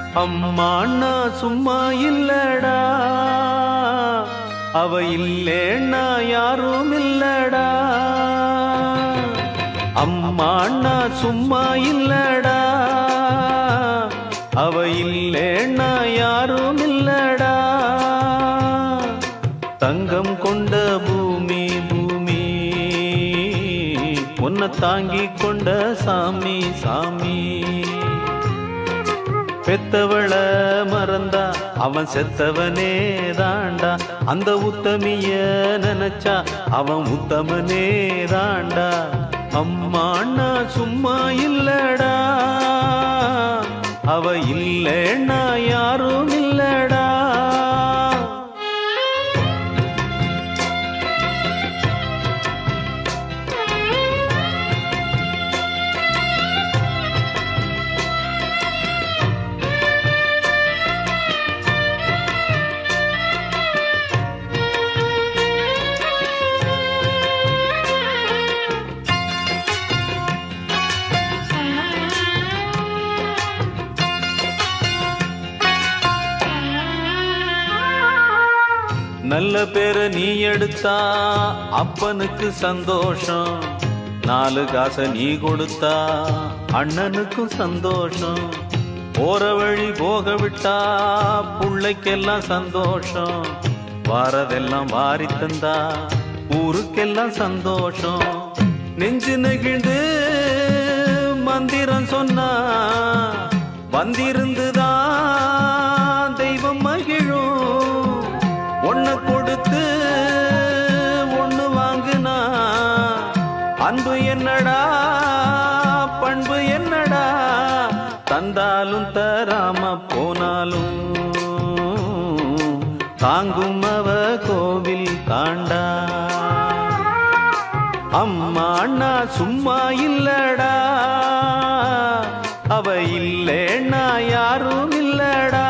அம்மாண்ணா சும்மா இல்லடா அவ இல்லேன்னா யாரும் இல்லடா அம்மாண்ணா சும்மா இல்லடா அவ இல்லேன்னா யாரும் இல்லடா தங்கம் கொண்ட பூமி பூமி உன்னை தாங்கி கொண்ட சாமி சாமி பெத்தவள மறந்தா அவன் செத்தவனே தாண்டா அந்த உத்தமிய நினைச்சா அவன் உத்தமனே தாண்டா அம்மாண்ணா சும்மா இல்லடா அவ இல்லைன்னா யாரும் இல்லடா நல்ல பேரை நீ எடுத்தா அப்பனுக்கு சந்தோஷம் நாலு காசை நீ கொடுத்தா அண்ணனுக்கும் சந்தோஷம் போற வழி போக விட்டா புள்ளைக்கெல்லாம் சந்தோஷம் வாரதெல்லாம் வாரி தந்தா ஊருக்கெல்லாம் சந்தோஷம் நெஞ்சு நெகிழ்ந்து மந்திரம் சொன்னா வந்திருந்துதான் தெய்வம் மகிழும் ஒண்ணு கொடுத்து ஒண்ணு வாங்குனா அன்பு என்னடா பண்பு என்னடா தந்தாலும் தராம போனாலும் தாங்கும் அவ கோவில் தாண்டா அம்மா அண்ணா சும்மா இல்லடா அவ இல்லேன்னா யாரும் இல்லடா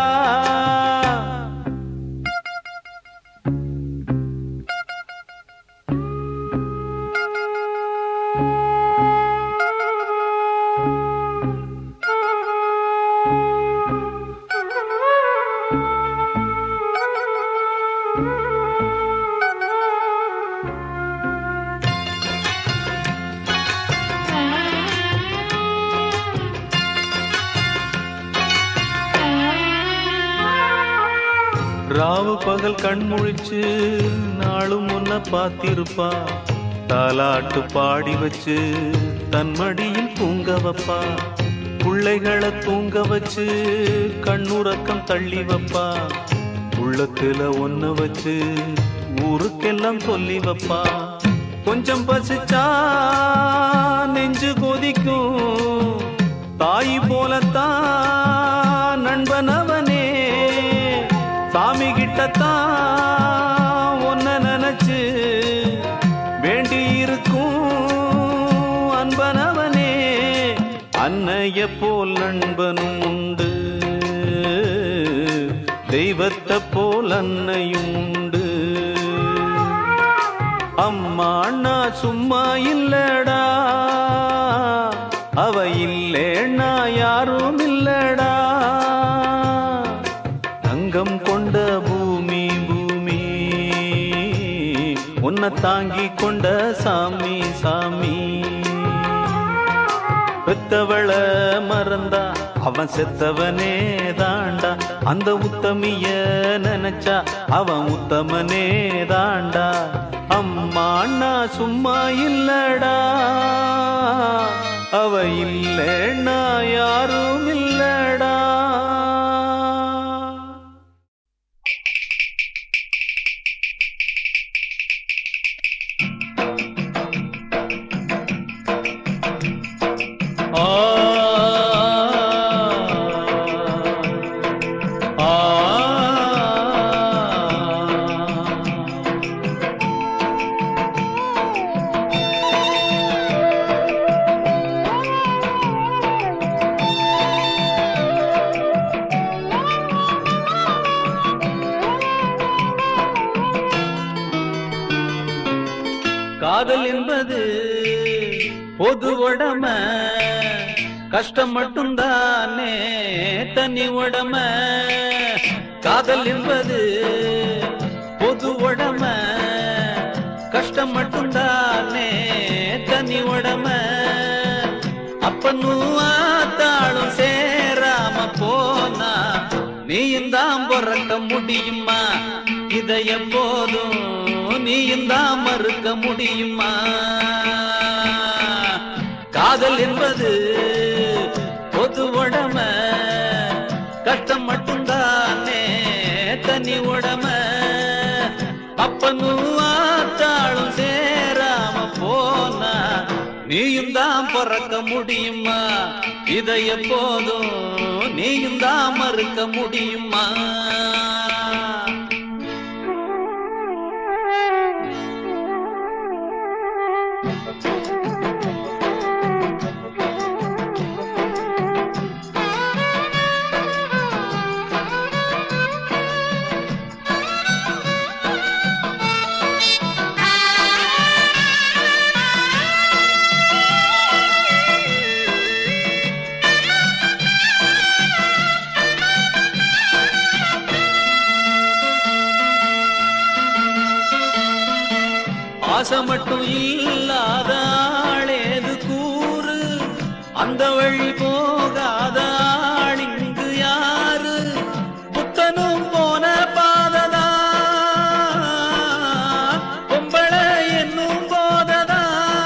ராவு பகல் கண் முழிச்சு நாளும் முன்ன பார்த்திருப்பா தாலாட்டு பாடி வச்சு தன் மடியில் தூங்க வைப்பா பிள்ளைகளை தூங்க வச்சு கண்ணுறக்கம் தள்ளி வைப்பா உள்ளத்துல ஒன்ன வச்சு ஊருக்கெல்லாம் சொல்லி வைப்பா கொஞ்சம் பசிச்சா நெஞ்சு கொதிக்கும் தாய் போலத்தான் நண்பன் அவனே சாமி கிட்டத்தான் ஒன்ன நினைச்சு வேண்டி இருக்கும் அன்பனவனே அன்னைய போல் நண்பனும் உண்டு தெய்வத்தை போல் அன்னையும் உண்டு அம்மா அண்ணா சும்மா இல்லடா அவ இல்லேன்னா யாரும் இல்லடா தங்கம் கொண்ட பூமி பூமி உன்னை தாங்கி கொண்ட சாமி சாமி பெத்தவள மறந்தா அவன் செத்தவனே தாண்டா அந்த உத்தமிய நினைச்சா அவன் உத்தமனே தாண்டா அம்மா அண்ணா சும்மா இல்லடா அவ இல்லைன்னா யாரும் இல்லடா ஆ ஆ காதல் என்பது பொது உடம கஷ்டம் மட்டும்தானே தனி உடம காதல் என்பது பொது உடம கஷ்டம் மட்டும்தானே தனி உடம அப்பனும் ஆத்தாளும் சேராம போனா நீயும் தான் பிறக்க முடியுமா இதை எப்போதும் நீயும் தான் மறுக்க முடியுமா காதல் என்பது பொது உடம கஷ்டம் மட்டும்தானே தனி உடம அப்பனும் ஆத்தாளும் சேராம போனா நீயும் தான் பிறக்க முடியுமா இதை எப்போதும் நீயும் தான் மறுக்க முடியுமா ஆசை மட்டும் இல்லாத ஆளேது கூறு அந்த வழி போகாத ஆள் இங்கு யாரு புத்தனும் போன பாததா பொம்பளை என்னும் போததா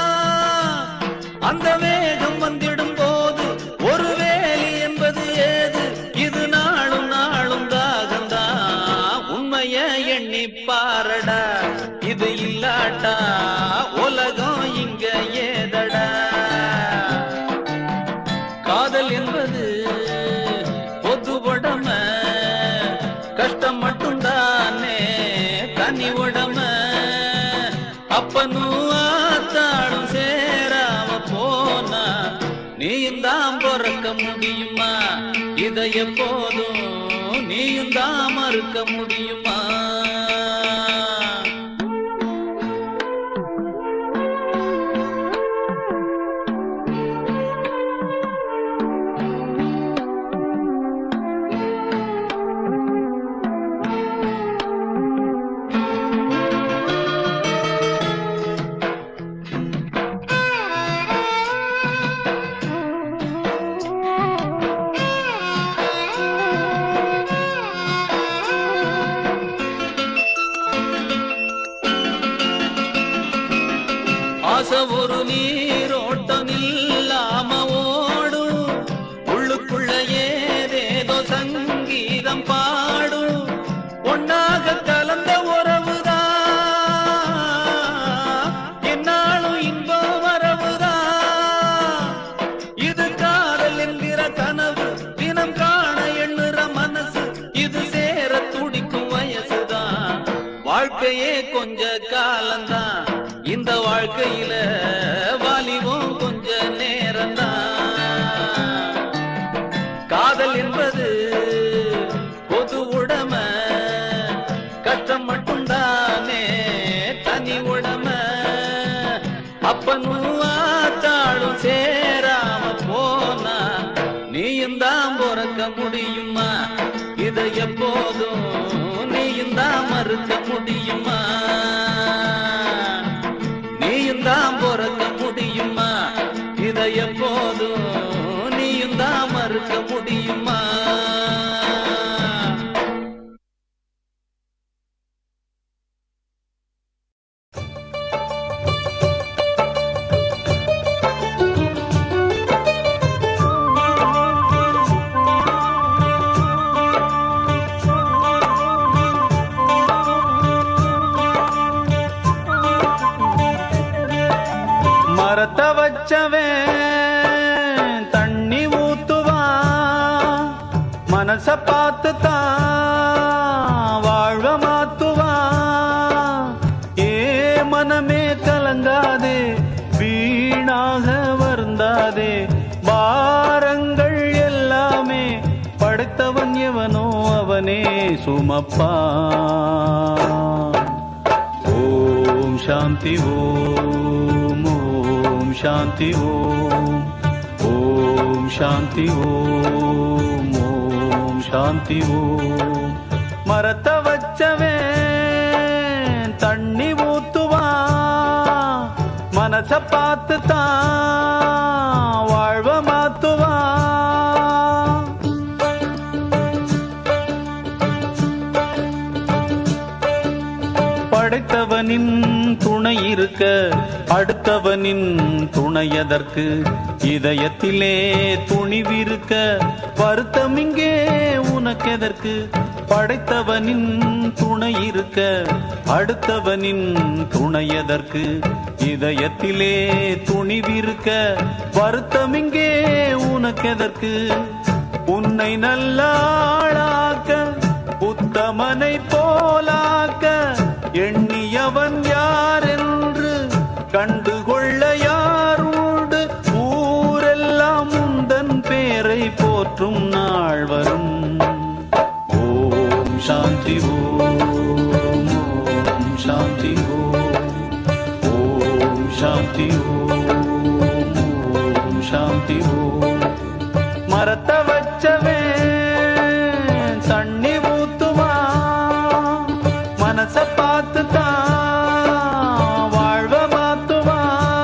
அந்த வேகம் வந்திடும் போது ஒரு வேலி என்பது ஏது இது நாளும் நாளும் தாகந்தா உண்மைய எண்ணி பாரடா இது இல்லாட்டா உலகம் இங்க ஏதடா காதல் என்பது பொது உடம கஷ்டம் மட்டும்தானே தனி உடம அப்பனும் ஆத்தாளும் சேராம போனா நீயும் தான் பிறக்க முடியுமா இதை எப்போதும் நீயும் தான் மறுக்க முடியுமா ஆசை ஒரு நீரோட்டம் இல்லாம ஓடும் உள்ளுக்குள்ள ஏதேதோ சங்கீதம் பாடும் ஒன்னாக கலந்த உறவுதான் என்னாலும் இன்பம் வரவுதான் இது காதல் என்கிற கனவு தினம் காண எண்ணுற மனசு இது சேர துடிக்கும் வயசுதான் வாழ்க்கையே கொஞ்ச காலம்தான் இந்த வாழ்க்கையில வாலிபம் கொஞ்ச நேரம்தான் காதல் என்பது பொது உடம கஷ்டம் மட்டும்தானே தனி உடம அப்பனும் ஆத்தாளும் சேராம போனா நீயும் தான் பிறக்க முடியுமா இதை எப்போதும் நீயும் தான் மறுக்க முடியுமா நீயும் தான் பிறக்க முடியுமா இதை எப்போதும் நீயும் தான் மறுக்க முடியுமா மரத்தை வச்சவன் தண்ணி ஊத்துவான் மனச பார்த்து தான் வாழ்வ மாத்துவான் ஏ மனமே கலங்காதே வீணாக வருந்தாதே பாரங்கள் எல்லாமே படைத்தவன் எவனோ அவனே சுமப்பான் ஓம் சாந்தி ஓம் ஓம் சாந்தி ஓம் ஓம் ஓம் சாந்தி ஓம் ஓம் சாந்தி ஓம் மரத்தை வச்சவே தண்ணி ஊத்துவா மனச பார்த்து தான் வாழ்வ மாத்துவா படைத்தவனின் துணை இருக்க அடுத்தவனின் துணை எதற்கு இதயத்திலே துணிவிருக்க வருத்தம் இங்கே உனக்கெதற்கு படைத்தவனின் துணை இருக்க அடுத்தவனின் துணை எதற்கு இதயத்திலே துணிவிருக்க வருத்தம் இங்கே உனக்கெதற்கு உன்னை நல்ல ஆளாக்க உத்தமனை போலாக்க எண்ணியவன் யார் என்று கண்டுகொள்ள யாரோடு ஊரெல்லாம் உந்தன் பேரை போற்றும் நாள் வரும் ஓம் சாந்தி ஓம் ஓம் சாந்தி ஓம் ஓம் சாந்தி ஓம் ஓம் சாந்தி ஓம் மரத்தை வச்சவே தண்ணி ஊத்துவா மனச பார்த்து தான் வாழ்வ மாத்துவா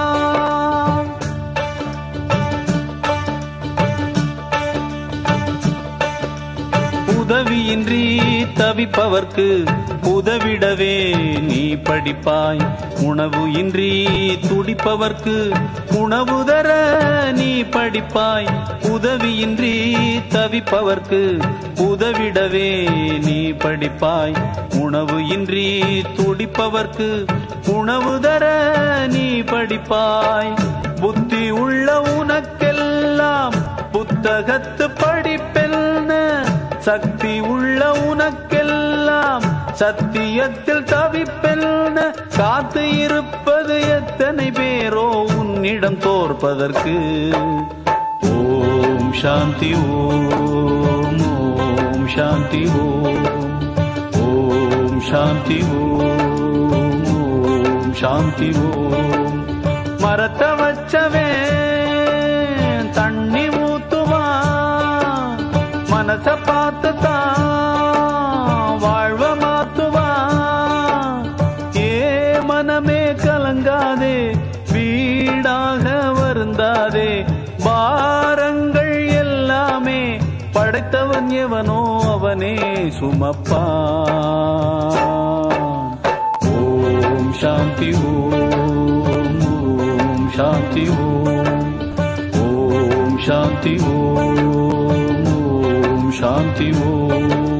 உதவியின்றி தவிப்பவர்க்கு உதவிடவே நீ படிப்பாய் உணவு இன்றி துடிப்பவர்க்கு உணவு தர நீ படிப்பாய் உதவியின்றி தவிப்பவர்க்கு உதவிடவே நீ படிப்பாய் உணவு இன்றி துடிப்பவர்க்கு உணவு தர நீ படிப்பாய் புத்தி உள்ள உனக்கெல்லாம் புத்தகத்து படிப்பெல்ன சக்தி உள்ள உனக்கெல்லாம் சத்தியத்தில் தவிப்பெல்ன காத்து இருப்பது எத்தனை பேரோ உன்னிடம் தோற்பதற்கு ஓம் சாந்தி ஓம் ஓம் சாந்தி ஓம் ஓம் சாந்தி ஓம் ஓம் சாந்தி ஓம் மரத்தை வச்சவே தண்ணி ஊத்துவா மனச பார்த்து தான் வாழ்வ மாத்துவா ஏ மனமே கலங்காதே வீடாக வருந்தாதே பாரங்கள் எல்லாமே படைத்தவன் எவனோ அவனே சுமப்பான் ஓம் சாந்தி ஓம் ஓம் சாந்தி ஓம் ஓம் சாந்தி ஓம் ஓம் சாந்தி ஓம்